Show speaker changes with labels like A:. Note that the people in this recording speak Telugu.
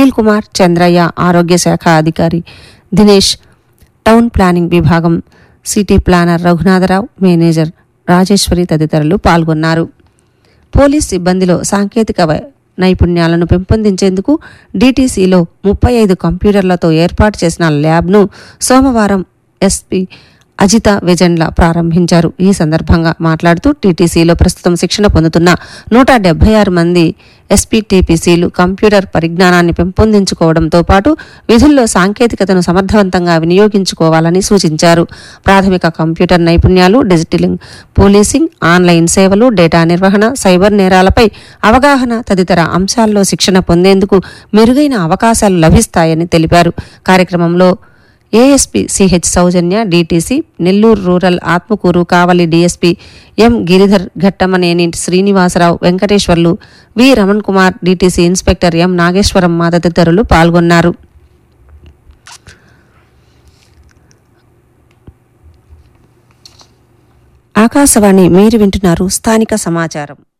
A: అనిల్ కుమార్ చంద్రయ్య ఆరోగ్య శాఖ అధికారి దినేష్ టౌన్ ప్లానింగ్ విభాగం city planner Raghunatharao manager Rajeswari తదితరులు పాల్గొన్నారు పోలీస్ సిబ్బందిలో సాంకేతిక వై- నైపుణ్యాలను పెంపొందించేందుకు డీటీసీలో ముప్పై ఐదు కంప్యూటర్లతో ఏర్పాటు చేసిన ల్యాబ్ను సోమవారం ఎస్పీ అజిత వెజండ్ల ప్రారంభించారు ఈ సందర్భంగా మాట్లాడుతూ టీటీసీలో ప్రస్తుతం శిక్షణ పొందుతున్న నూట డెబ్బై ఆరు మంది ఎస్పీటీపీసీలు కంప్యూటర్ పరిజ్ఞానాన్ని పెంపొందించుకోవడంతో పాటు విధుల్లో సాంకేతికతను సమర్థవంతంగా వినియోగించుకోవాలని సూచించారు ప్రాథమిక కంప్యూటర్ నైపుణ్యాలు డిజిటలింగ్ పోలీసింగ్ ఆన్లైన్ సేవలు డేటా నిర్వహణ సైబర్ నేరాలపై అవగాహన తదితర అంశాల్లో శిక్షణ పొందేందుకు మెరుగైన అవకాశాలు లభిస్తాయని తెలిపారు కార్యక్రమంలో ASP CH Soujanya DTC Nellore rural Atmakur Kavali DSP M Giridhar Ghattamaneni Srinivasarao Venkateswarlu V Raman Kumar DTC inspector M Nageswaram తదితరులు పాల్గొన్నారు ఆకాశవాణి మీరు వింటున్నారు స్థానిక సమాచారం